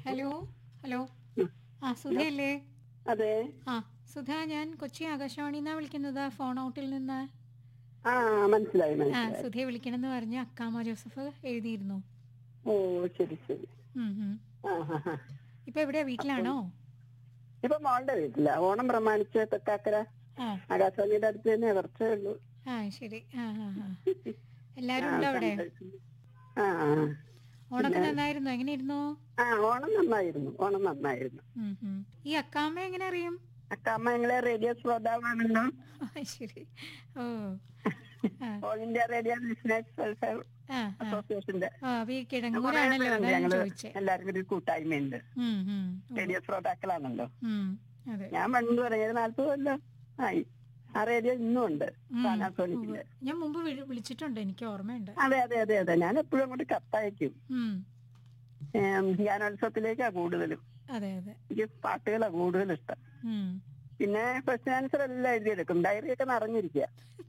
Hello hello ആ സുധയല്ലേ അതെ ആ സുധ ഞാൻ കൊച്ചി ആകാശവാണിന്നാ വിളിക്കുന്നത് ഫോൺ ഔട്ടിൽ നിന്ന് ആ മനസ്സിലായി ആ മനസ്സിലായി സുധയെ വിളിക്കണമെന്ന് പറഞ്ഞ് അക്കാമ ജോസഫ് എഴുതിയിരുന്നു ഓ ശരി ശരി ഉം, ഉം. ആ ഹാ ഹാ ഇപ്പൊ എവിടെയാ വീട്ടിലാണോ ഇപ്പൊ മോളുടെ വീട്ടില ഓണം പ്രമാണിച്ച് തെക്കാക്കര ആ ആകാശവാണിയുടെ അടുത്ത് തന്നെ കുറച്ചേ ഉള്ളൂ ആ ശരി ആ ആ ആ എല്ലാരും ഉണ്ടോ അവിടെ ആ ആ ഓണൊക്കെ നന്നായിരുന്നു എങ്ങനെയിരുന്നു ആ ഓണം നന്നായിരുന്നു ഓണം നന്നായിരുന്നു ഉം, ഉം. ഈ അക്കാമ്മ എങ്ങനെ അറിയും അക്കാമ്മ ഞങ്ങളെ റേഡിയോ ശ്രോതാവാണല്ലോ ആ, ശരി ഓ ആ all India radio listeners welfare ആ ആ അസോസിയേഷന്റെ ആ അപ്പൊ ഈ കിടങ്ങൂരാണല്ലോ അതാ ഞാൻ ഞങ്ങള് ചോദിച്ചേ എല്ലാവർക്കും ഒരു കൂട്ടായ്മയുണ്ട് ഉം, ഉം. റേഡിയോ ശ്രോതാക്കളാണല്ലോ ഉം, അതെ ഞാൻ പണ്ട് പറഞ്ഞത് നാല്പത് കൊല്ലം ആയി ആ റേഡിയോ ഇന്നും ഉണ്ട് ഉം. പാനാസോണിക്കില് ഞാൻ മുമ്പ് വിളി- വിളിച്ചിട്ടുണ്ട് എനിക്ക് ഓർമ്മയുണ്ട് അതെ അതെ അതെ അതെ ഞാൻ എപ്പോഴും അങ്ങോട്ട് കത്തയക്കും ഉം. ഏം, ഗാനോത്സവത്തിലേക്കാ കൂടുതലും അതെ അതെ എനിക്ക് പാട്ടുകളാ കൂടുതൽ ഇഷ്ടം ഉം. പിന്നെ ക്വസ്റ്റ്യൻ ആൻസർ എല്ലാം എഴുതിയെടുക്കും ഡയറി ഒക്കെ നിറഞ്ഞിരിക്കുക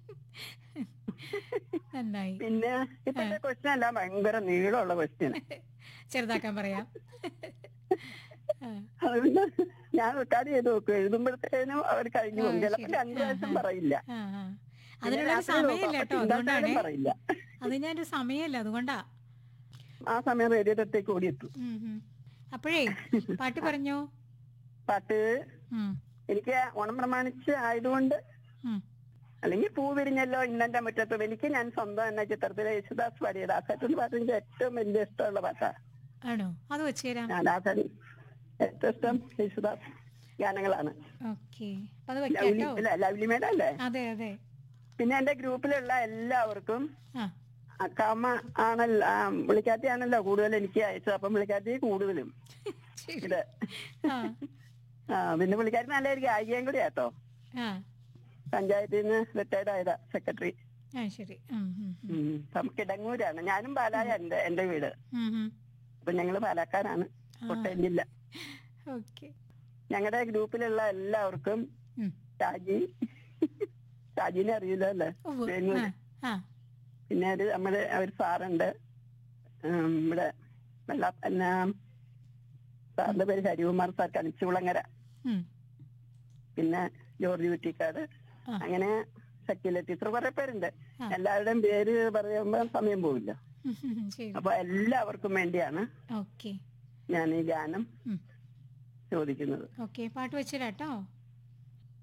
നന്നായി പിന്നെ ഇപ്പോഴത്തെ ക്വസ്റ്റ്യൻ എല്ലാം ഭയങ്കര നീളമുള്ള ക്വസ്റ്റ്യൻ ചെറുതാക്കാൻ പറയാം ആ, അതുകൊണ്ട് ഞാൻ റെക്കോർഡ് ചെയ്ത് നോക്കും എഴുതുമ്പോഴത്തേനും അവർ കഴിഞ്ഞു പോകും ആ, ചിലപ്പോൾ ശരി. രണ്ടു ആ, പ്രാവശ്യം ആ. പറയില്ല ആ, ആ. പിന്നെ അതിനുള്ളൊരു രാത്രി നോക്കും, സമയമില്ല അപ്പൊ കേട്ടോ അതുകൊണ്ടാണ് ചിന്താശകലം പറയില്ല അത് ഞാനൊരു സമയമല്ല അതുകൊണ്ടാ ആ സമയം റേഡിയോയുടെ അടുത്തേക്ക് ഓടിയെത്തും ഉം, ഉം. അപ്പോഴേ പാട്ട് പറഞ്ഞോ പാട്ട് ഉം, എനിക്ക് ഓണം പ്രമാണിച്ച് ആയതുകൊണ്ട് ഉം. അല്ലെങ്കിൽ പൂ വിരിഞ്ഞല്ലോ ഇന്നെന്റെ മുറ്റത്ത് എനിക്ക് ഞാൻ സ്വന്തം എന്ന ചിത്രത്തിലെ യേശുദാസ് പാടിയത് ദാസേട്ടൻ പാട്ട് എനിക്ക് ഏറ്റവും വലിയ ഇഷ്ടമുള്ള പാട്ടാ ആണോ അത് വെച്ച് തരാം ഞാൻ ദാസൻ ഏറ്റവും ഇഷ്ടം യേശുദാസ് ഗാനങ്ങളാണ് ഓക്കെ അപ്പൊ അത് വെക്കാം ലവ്ലി കേട്ടോ ഇല്ല ലവ്ലി മേഡം അല്ലേ അതെ അതെ പിന്നെ എന്റെ ഗ്രൂപ്പിലുള്ള എല്ലാവർക്കും ആ അക്കാമ്മ ആണല്ലോ ആ, പുള്ളിക്കാത്തി ആണല്ലോ കൂടുതൽ എനിക്ക് അയച്ചത് അപ്പം പുള്ളിക്കാത്തി കൂടുതലും ശരി ഇത് ആ ആ പിന്നെ പുള്ളിക്കാരി നല്ലതായിരിക്കും ആയിരം കൂടി ആട്ടോ ആ പഞ്ചായത്തിൽ നിന്ന് റിട്ടയർഡ് ആയതാ സെക്രട്ടറി ആ ശരി ഉം, ഉം, ഉം. ഉം. അപ്പം കിടങ്ങൂരാണ് ഞാനും പാലായ എന്റെ എന്റെ വീട് ഉം, ഉം. അപ്പൊ ഞങ്ങള് പാലക്കാരാണ് കോട്ടയം ജില്ല ഓക്കെ ഞങ്ങളുടെ ഗ്രൂപ്പിലുള്ള എല്ലാവർക്കും ഉം. ഷാജി ഷാജിനെ അറിയില്ല അല്ലേ ഉവ്വ്. വേങ്ങൂര്. ആ, ആ പിന്നെ ഒരു നമ്മുടെ ഒരു സാറുണ്ട് ഉം, ഇവിടെ വെള്ള എന്നാ സാറിന്റെ പേര് ഹരികുമാർ സാർ കണിച്ചുകുളങ്ങര ഉം. പിന്നെ ജോർജ് കുറ്റിക്കാട് ആ. അങ്ങനെ സക്കീല ടീച്ചർ കുറെ പേരുണ്ട് ആ. എല്ലാവരുടെയും പേര് പറയുമ്പോ സമയം പോവില്ല ഉം, ഉം, ശരി അപ്പൊ എല്ലാവർക്കും വേണ്ടിയാണ് ഓക്കെ ഞാൻ ഈ ഗാനം ഉം. ചോദിക്കുന്നത് ഓക്കെ പാട്ട് വെച്ചുതരാം കേട്ടോ